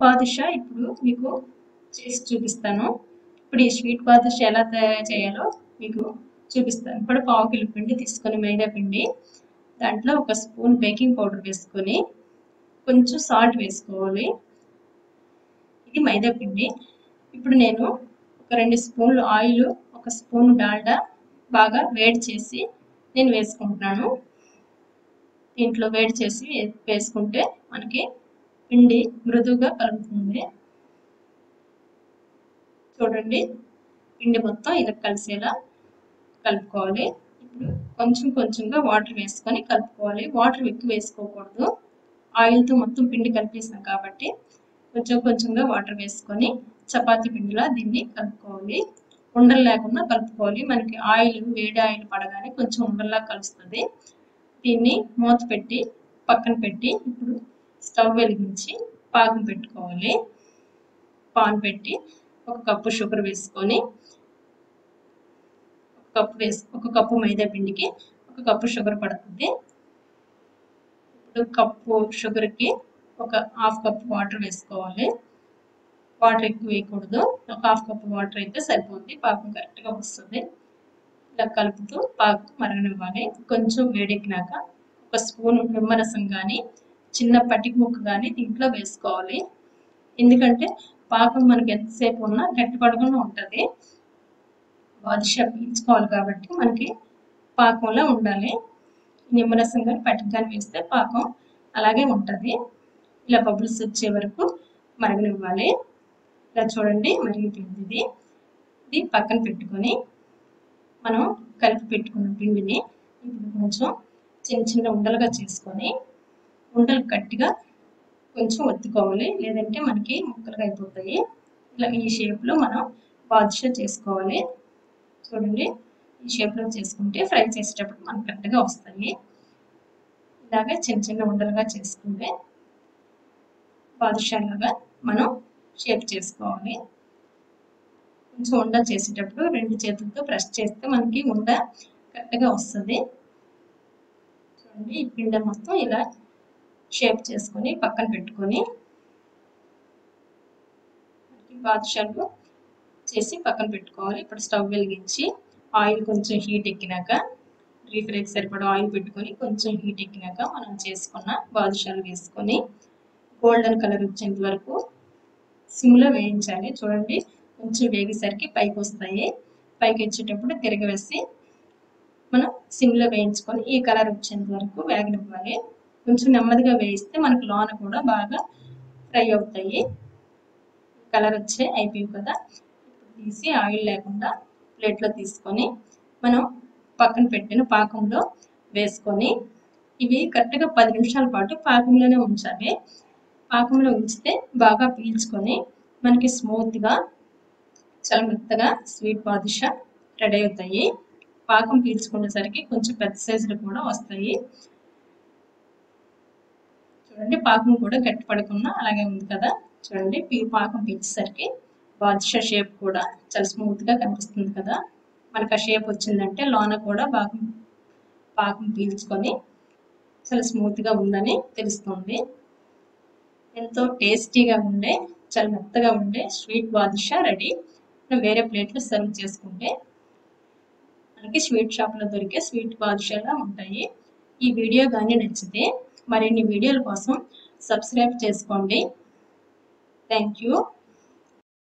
బాదుషా ఇప్పుడు మీకు చేసి చూపిస్తాను ఇప్పుడు ఈ స్వీట్ బాదుషా ఎలా తయారు చేయాలో మీకు చూపిస్తాను ఇప్పుడు పావు కిలో పిండి తీసుకొని మైదా పిండి దాంట్లో ఒక స్పూన్ బేకింగ్ పౌడర్ వేసుకొని కొంచెం సాల్ట్ వేసుకోవాలి ఇది మైదా పిండి ఇప్పుడు నేను ఒక రెండు స్పూన్లు ఆయిల్ ఒక స్పూన్ డాల్డా బాగా వేడి చేసి నేను వేసుకుంటున్నాను దీంట్లో వేడి చేసి వేసుకుంటే మనకి పిండి మృదువుగా కలుగుతుంది చూడండి పిండి మొత్తం ఇలా కలిసేలా కలుపుకోవాలి ఇప్పుడు కొంచెం కొంచెంగా వాటర్ వేసుకొని కలుపుకోవాలి వాటర్ ఎక్కువ వేసుకోకూడదు ఆయిల్తో మొత్తం పిండి కలిపేసాం కాబట్టి కొంచెం కొంచెంగా వాటర్ వేసుకొని చపాతీ పిండిలా దీన్ని కలుపుకోవాలి ఉండలు లేకుండా కలుపుకోవాలి మనకి ఆయిల్ వేడి ఆయిల్ పడగానే కొంచెం ఉండల్లా కలుస్తుంది దీన్ని మూత పెట్టి పక్కన పెట్టి ఇప్పుడు స్టవ్ వెలిగించి పాకం పెట్టుకోవాలి పాన్ పెట్టి ఒక కప్పు షుగర్ వేసుకొని ఒక కప్పు వేసి ఒక కప్పు మైదా పిండికి ఒక కప్పు షుగర్ పడుతుంది ఇప్పుడు కప్పు షుగర్కి ఒక హాఫ్ కప్ వాటర్ వేసుకోవాలి వాటర్ ఎక్కువ వేయకూడదు ఒక హాఫ్ కప్ వాటర్ అయితే సరిపోతుంది పాకం కరెక్ట్గా వస్తుంది ఇలా కలుపుతూ పాకం మరగనివ్వాలి కొంచెం వేడెక్కినాక ఒక స్పూన్ నిమ్మరసం కానీ చిన్న పటిక ముక్క కానీ దీంట్లో వేసుకోవాలి ఎందుకంటే పాకం మనకి ఎంతసేపు ఉన్నా గట్టి పడకుండా ఉంటుంది బాదుషా పీల్చుకోవాలి కాబట్టి మనకి పాకంలో ఉండాలి నిమ్మరసం కానీ పటిక కానీ వేస్తే పాకం అలాగే ఉంటుంది ఇలా బబుల్స్ వచ్చే వరకు మరగనివ్వాలి ఇలా చూడండి మరిగిపోయింది ఇది ఇది పక్కన పెట్టుకొని మనం కలిపి పెట్టుకున్న పిండిని ఇప్పుడు కొంచెం చిన్న చిన్న ఉండలుగా చేసుకొని ఉండలు గట్టిగా కొంచెం ఒత్తుకోవాలి లేదంటే మనకి ముక్కలుగా అయిపోతాయి ఇలా ఈ షేప్లో మనం బాదుషా చేసుకోవాలి చూడండి ఈ షేప్లో చేసుకుంటే ఫ్రై చేసేటప్పుడు మనకు కరెక్ట్గా వస్తాయి ఇలాగే చిన్న చిన్న ఉండలుగా చేసుకుంటే బాదుషా లాగా మనం షేప్ చేసుకోవాలి కొంచెం ఉండ చేసేటప్పుడు రెండు చేతులతో ప్రెస్ చేస్తే మనకి ఉండ కరెక్ట్గా వస్తుంది చూడండి ఈ పిండి మొత్తం ఇలా షేప్ చేసుకొని పక్కన పెట్టుకొని బాదుషాలు చేసి పక్కన పెట్టుకోవాలి ఇప్పుడు స్టవ్ వెలిగించి ఆయిల్ కొంచెం హీట్ ఎక్కినాక డీప్ ఫ్రైకి సరిపడా ఆయిల్ పెట్టుకొని కొంచెం హీట్ ఎక్కినాక మనం చేసుకున్న బాదుషాలు వేసుకొని గోల్డెన్ కలర్ వచ్చేంత వరకు సిమ్లో వేయించాలి చూడండి కొంచెం వేగేసరికి పైకి వస్తాయి పైకి వచ్చేటప్పుడు తిరగవేసి మనం సిమ్లో వేయించుకొని ఈ కలర్ వచ్చేంత వరకు వేగనివ్వాలి కొంచెం నెమ్మదిగా వేయిస్తే మనకు లోన కూడా బాగా ఫ్రై అవుతాయి కలర్ వచ్చే అయిపోయి కదా తీసి ఆయిల్ లేకుండా ప్లేట్లో తీసుకొని మనం పక్కన పెట్టిన పాకంలో వేసుకొని ఇవి కరెక్ట్గా పది నిమిషాల పాటు పాకంలోనే ఉంచాలి పాకంలో ఉంచితే బాగా పీల్చుకొని మనకి స్మూత్గా చాలా మెత్తగా స్వీట్ బాదుషా రెడీ అవుతాయి పాకం పీల్చుకునేసరికి కొంచెం పెద్ద సైజులో కూడా వస్తాయి చూడండి పాకం కూడా గట్టి పడకుండా అలాగే ఉంది కదా చూడండి పాకం పీల్చేసరికి బాదుషా షేప్ కూడా చాలా స్మూత్గా కనిపిస్తుంది కదా మనకు ఆ షేప్ వచ్చిందంటే లోన కూడా బాగా పాకం పీల్చుకొని చాలా స్మూత్గా ఉందని తెలుస్తుంది ఎంతో టేస్టీగా ఉండే చాలా మెత్తగా ఉండే స్వీట్ బాదుషా రెడీ మనం వేరే ప్లేట్లో సర్వ్ చేసుకుంటే మనకి స్వీట్ షాప్లో దొరికే స్వీట్ బాదుషాలా ఉంటాయి ఈ వీడియో కానీ నచ్చితే మరిన్ని వీడియోల కోసం సబ్స్క్రైబ్ చేసుకోండి థ్యాంక్ యూ